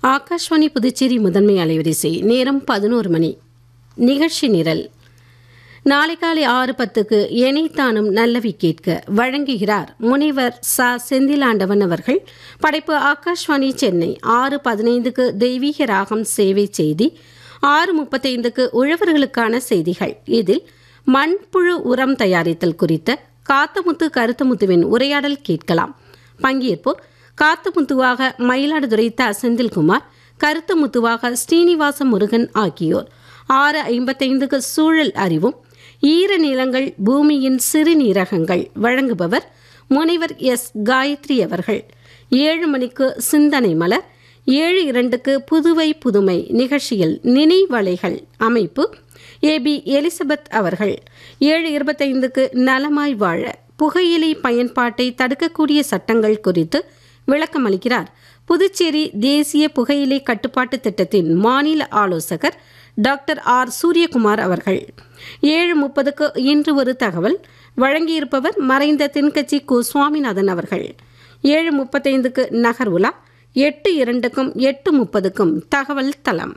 ஆகாஷ்வாணி புதுச்சேரி முதன்மை அலைவரிசை நேரம் பதினோரு மணி நிகழ்ச்சி நிரல் நாளை காலை ஆறு பத்துக்கு எனைத்தானும் நல்லவி கேட்க வழங்குகிறார் முனைவர் ச செந்திலாண்டவன் அவர்கள் படைப்பு ஆகாஷ்வாணி சென்னை ஆறு பதினைந்துக்கு தெய்வீக ராகம் சேவை செய்தி ஆறு முப்பத்தைந்துக்கு உழவர்களுக்கான செய்திகள் இதில் மண்புழு உரம் தயாரித்தல் குறித்த காத்தமுத்து கருத்தமுத்துவின் உரையாடல் கேட்கலாம் பங்கேற்போர் காத்தமுத்துவாக மயிலாடுதுறை த செந்தில்குமார் கருத்தமுத்துவாக ஸ்ரீனிவாச முருகன் ஆகியோர் ஆறு ஐம்பத்தைந்துக்கு சூழல் அறிவும் ஈர நிலங்கள் பூமியின் சிறுநீரகங்கள் வழங்குபவர் முனைவர் எஸ் காயத்ரி அவர்கள் ஏழு மணிக்கு சிந்தனை மலர் ஏழு இரண்டுக்கு புதுவை புதுமை நிகழ்ச்சியில் நினைவலைகள் அமைப்பு ஏபி எலிசபெத் அவர்கள் ஏழு இருபத்தைந்துக்கு நலமாய் வாழ புகையிலை பயன்பாட்டை தடுக்கக்கூடிய சட்டங்கள் குறித்து விளக்கமளிக்கிறார் புதுச்சேரி தேசிய புகையிலை கட்டுப்பாட்டு திட்டத்தின் மாநில ஆலோசகர் டாக்டர் ஆர் சூரியகுமார் அவர்கள் ஏழு முப்பதுக்கு இன்று ஒரு தகவல் வழங்கியிருப்பவர் மறைந்த தென்கட்சி கு சுவாமிநாதன் அவர்கள் ஏழு முப்பத்தைந்துக்கு நகர் உலா எட்டு இரண்டுக்கும் எட்டு முப்பதுக்கும் தகவல் தளம்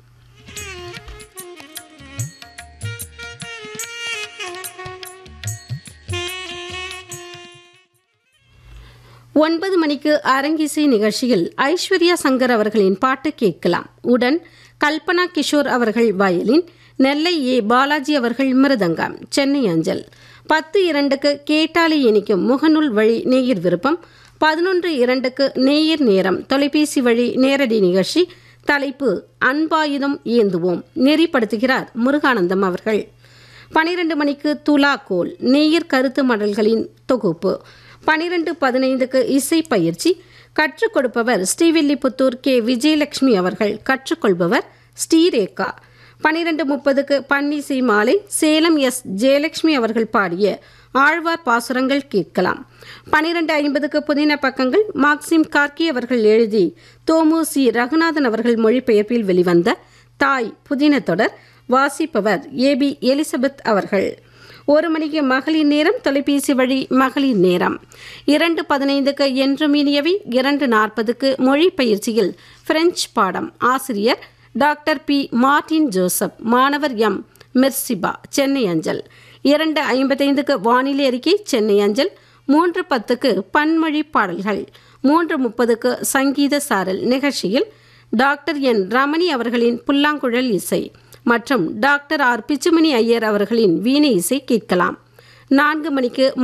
ஒன்பது மணிக்கு அரங்கிசை நிகழ்ச்சியில் ஐஸ்வர்யா சங்கர் அவர்களின் பாட்டு கேட்கலாம் உடன் கல்பனா கிஷோர் அவர்கள் வயலின் நெல்லை ஏ பாலாஜி அவர்கள் மிருதங்கம் சென்னை அஞ்சல் பத்து இரண்டுக்கு கேட்டாலே இனிக்கும் முகநூல் வழி நேயர் விருப்பம் பதினொன்று இரண்டுக்கு நேயர் நேரம் தொலைபேசி வழி நேரடி நிகழ்ச்சி தலைப்பு அன்பாயுதம் ஏந்துவோம் நெறிப்படுத்துகிறார் முருகானந்தம் அவர்கள் பனிரெண்டு மணிக்கு துலா கோல் நேயர் கருத்து மடல்களின் தொகுப்பு பனிரெண்டு பதினைந்துக்கு இசை பயிற்சி கற்றுக் கொடுப்பவர் ஸ்ரீவில்லிபுத்தூர் கே விஜயலட்சுமி அவர்கள் கற்றுக்கொள்பவர் ஸ்ரீரேகா பனிரெண்டு முப்பதுக்கு பன்னிசை மாலை சேலம் எஸ் ஜெயலட்சுமி அவர்கள் பாடிய ஆழ்வார் பாசுரங்கள் கேட்கலாம் பனிரெண்டு ஐம்பதுக்கு புதின பக்கங்கள் மார்க்சிம் கார்கி அவர்கள் எழுதி தோமு சி ரகுநாதன் அவர்கள் மொழிபெயர்ப்பில் வெளிவந்த தாய் புதின தொடர் வாசிப்பவர் ஏபி எலிசபெத் அவர்கள் ஒரு மணிக்கு மகளிர் நேரம் தொலைபேசி வழி மகளிர் நேரம் இரண்டு பதினைந்துக்கு என்று மீனியவை இரண்டு நாற்பதுக்கு மொழி பயிற்சியில் பிரெஞ்சு பாடம் ஆசிரியர் டாக்டர் பி மார்டின் ஜோசப் மாணவர் எம் மிர்சிபா சென்னை அஞ்சல் இரண்டு ஐம்பத்தைந்துக்கு வானிலை அறிக்கை சென்னை அஞ்சல் மூன்று பத்துக்கு பன்மொழி பாடல்கள் மூன்று முப்பதுக்கு சங்கீத சாரல் நிகழ்ச்சியில் டாக்டர் என் ரமணி அவர்களின் புல்லாங்குழல் இசை மற்றும் டாக்டர் ஆர் பிச்சுமணி ஐயர் அவர்களின் வீணை இசை கேட்கலாம் நான்கு மணிக்கு